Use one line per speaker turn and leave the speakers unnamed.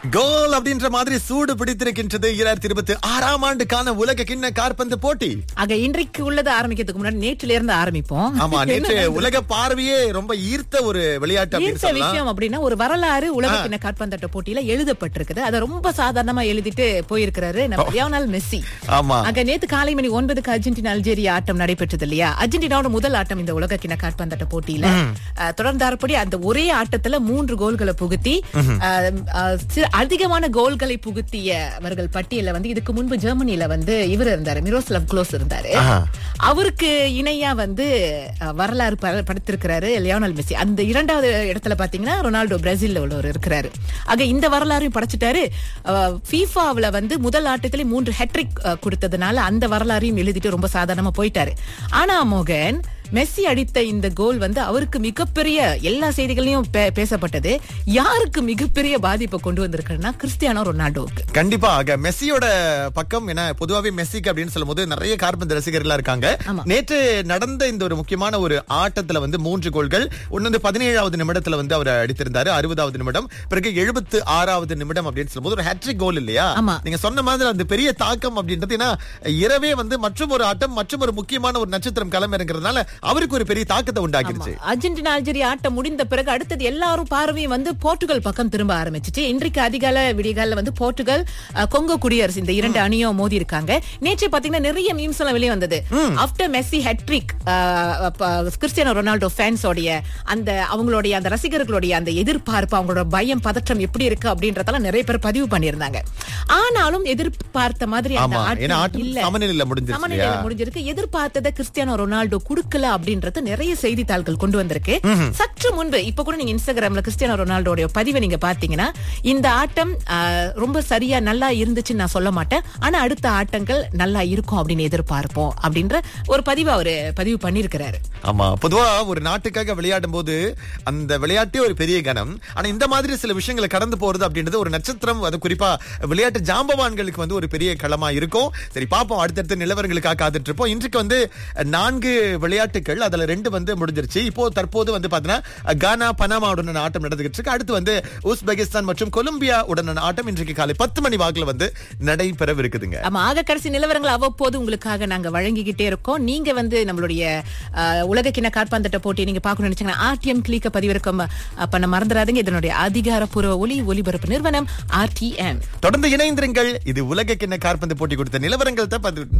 கோல் அப்படின்ற மாதிரி சூடு பிடித்திருக்கின்றது இரண்டாயிரத்தி இருபத்தி ஆறாம் ஆண்டுக்கான உலக கிண்ண காற்பந்து போட்டி
ஆக இன்றைக்கு உள்ளது ஆரம்பிக்கிறதுக்கு முன்னாடி நேற்றுல இருந்து ஆரம்பிப்போம்
ஆமா நேற்று உலக பார்வையே ரொம்ப ஈர்த்த ஒரு விளையாட்டு அப்படின்னு
ஈர்த்த
சொல்லலாம்
விஷயம் அப்படின்னா ஒரு வரலாறு உலக கிண்ண காற்பந்தாட்ட போட்டியில எழுதப்பட்டிருக்குது அதை ரொம்ப சாதாரணமா எழுதிட்டு போயிருக்கிறாரு நம்ம லியோனல் மெஸ்ஸி
ஆமா
ஆக நேத்து காலை மணி ஒன்பதுக்கு அர்ஜென்டினா அல்ஜேரியா ஆட்டம் நடைபெற்றது இல்லையா அர்ஜென்டினாவோட முதல் ஆட்டம் இந்த உலக கிண்ண காற்பந்தாட்ட போட்டியில அஹ், தொடர்ந்தாற்படி அந்த ஒரே ஆட்டத்துல மூன்று கோல்களை புகுத்தி அஹ், அஹ், சி- அதிகமான கோல்களை புகுத்தியவர்கள் பட்டியல வந்து இதுக்கு முன்பு ஜெர்மனில வந்து இவர் இருந்தாரு மிரோஸ்லவ் க்ளோஸ் இருந்தாரு
ஆஹா.
அவருக்கு இணையா வந்து அஹ், வரலாறு ப- படைத்திருக்கிறாரு லியோனல் மெஸ்ஸி அந்த இரண்டாவது இடத்துல பாத்தீங்கன்னா ரொனால்டோ பிரேசில்ல உள்ளவர் இருக்கிறாரு ஆக இந்த வரலாறையும் படைச்சிட்டாரு ஃபீஃபாவுல வந்து முதல் ஆட்டத்திலே மூன்று ஹெட்ரிக் கொடுத்ததுனால அந்த வரலாறையும் எழுதிட்டு ரொம்ப சாதாரணமா போயிட்டாரு ஆனா மோகன் மெஸ்ஸி அடித்த இந்த கோல் வந்து அவருக்கு மிகப்பெரிய எல்லா செய்திகளையும் பே- பேசப்பட்டது யாருக்கு மிகப்பெரிய பாதிப்பை கொண்டு வந்திருக்குன்னா கிறிஸ்டியானோ ரொனால்டோவுக்கு
கண்டிப்பா ஆக மெஸ்ஸியோட பக்கம் என்ன பொதுவாவே மெஸ்ஸிக்கு அப்படின்னு சொல்லும்போது நிறைய கார்பந்து ரசிகர்களா இருக்காங்க
ஆமா.
நேற்று நடந்த இந்த ஒரு முக்கியமான ஒரு ஆட்டத்துல வந்து மூன்று கோல்கள் ஒன்னு வந்து பதினேழாவது நிமிடத்துல வந்து அவர் அடித்திருந்தாரு அறுபதாவது நிமிடம் பிறகு எழுபத்து ஆறாவது நிமிடம் அப்படின்னு சொல்லும்போது ஒரு ஹேட்ரிக் கோல் இல்லையா
ஆமா.
நீங்க சொன்ன மாதிரி அந்த பெரிய தாக்கம் அப்படின்றது ஏன்னா இரவே வந்து மற்றும் ஒரு ஆட்டம் மற்றும் ஒரு முக்கியமான ஒரு நட்சத்திரம் களம் இருக்கிறதுனால அவருக்கு ஒரு பெரிய தாக்கத்தை உண்டாக்கிடுச்சு
அர்ஜென்டினா அல்ஜீரியா ஆட்டம் முடிந்த பிறகு அடுத்தது எல்லாரும் பார்வையும் வந்து போர்ச்சுகல் பக்கம் திரும்ப ஆரம்பிச்சிச்சு இன்றைக்கு அதிகால விடிகால வந்து போர்ச்சுகல் அஹ், கொங்கோ குடியரசு இந்த இரண்டு அணியும் மோதி இருக்காங்க நேற்று பாத்தீங்கன்னா நிறைய மீம்ஸ் எல்லாம் வெளியே வந்தது after Messi hat trick Cristiano Ronaldo ஃபேன்ஸோடைய அந்த அவங்களுடைய அந்த ரசிகர்களுடைய அந்த எதிர்பார்ப்பு அவங்களோட பயம் பதற்றம் எப்படி இருக்கு அப்படின்றதெல்லாம் நிறைய பேர் பதிவு பண்ணியிருந்தாங்க ஆனாலும் எதிர்பார்த்த மாதிரி அந்த
ஆமா ஏன்னா
ஆட்டம்
ஆட்டம்
இல்ல
சமநிலையில முடிஞ்சிருச்சு இல்லையா
சமநிலையில முடிஞ்சிருக்கு எதிர்பார்த்ததை கிறிஸ்டியானோ ரொனால்டோ குடுக்கல அப்படின்றது நிறைய செய்தித்தாள்கள் கொண்டு வந்திருக்கு சற்று முன்பு இப்ப கூட நீங்க இன்ஸ்டாகிராம்ல கிறிஸ்டியானோ ரொனால்டோடைய பதிவை நீங்க பாத்தீங்கன்னா இந்த ஆட்டம் ஆஹ், ரொம்ப சரியா நல்லா இருந்துச்சுன்னு நான் சொல்ல மாட்டேன் ஆனா அடுத்த ஆட்டங்கள் நல்லா இருக்கும் அப்படின்னு எதிர்பார்ப்போம் அப்படின்ற ஒரு பதிவு அவரு பதிவு பண்ணிருக்கிறாரு
ஆமா பொதுவா ஒரு நாட்டுக்காக விளையாடும் போது அந்த விளையாட்டே ஒரு பெரிய கணம் ஆனா இந்த மாதிரி சில விஷயங்களை கடந்து போறது அப்படின்றது ஒரு நட்சத்திரம் அது குறிப்பா விளையாட்டு ஜாம்பவான்களுக்கு வந்து ஒரு பெரிய களமா இருக்கும் சரி பாப்போம் அடுத்தடுத்த நிலவரங்களுக்காக காத்துட்டு இருப்போம் இன்றைக்கு வந்து நான்கு விளையாட்டுகள் அதுல ரெண்டு வந்து முடிஞ்சிருச்சு இப்போ தற்போது வந்து பாத்தீங்கன்னா கானா பனாமாவுடனான ஆட்டம் நடந்துகிட்டு இருக்கு அடுத்து வந்து உஸ்பெகிஸ்தான் மற்றும் கொலம்பியா உடனான ஆட்டம் இன்றைக்கு காலை பத்து மணி வாக்குல வந்து நடைபெறவிருக்குதுங்க
ஆமா ஆக கடைசி நிலவரங்கள் அவ்வப்போது உங்களுக்காக நாங்க வழங்கிக்கிட்டே இருக்கோம் நீங்க வந்து நம்மளுடைய அஹ், உலகக்கிண காற்பந்தாட்ட போட்டி நீங்க பார்க்கணும்னு நினைச்சீங்கன்னா ஆர்டிஎம் கிளிக்க பதிவிறக்கம் அஹ், பண்ண மறந்துடாதீங்க இதனுடைய அதிகாரப்பூர்வ ஒலி ஒலிபரப்பு நிறுவனம் ஆர்டிஎம்
தொடர்ந்து இணைந்திருங்கள் இது உலக கிண்ண காற்பந்து போட்டி கொடுத்த நிலவரங்கள் தான் பார்த்துட்டு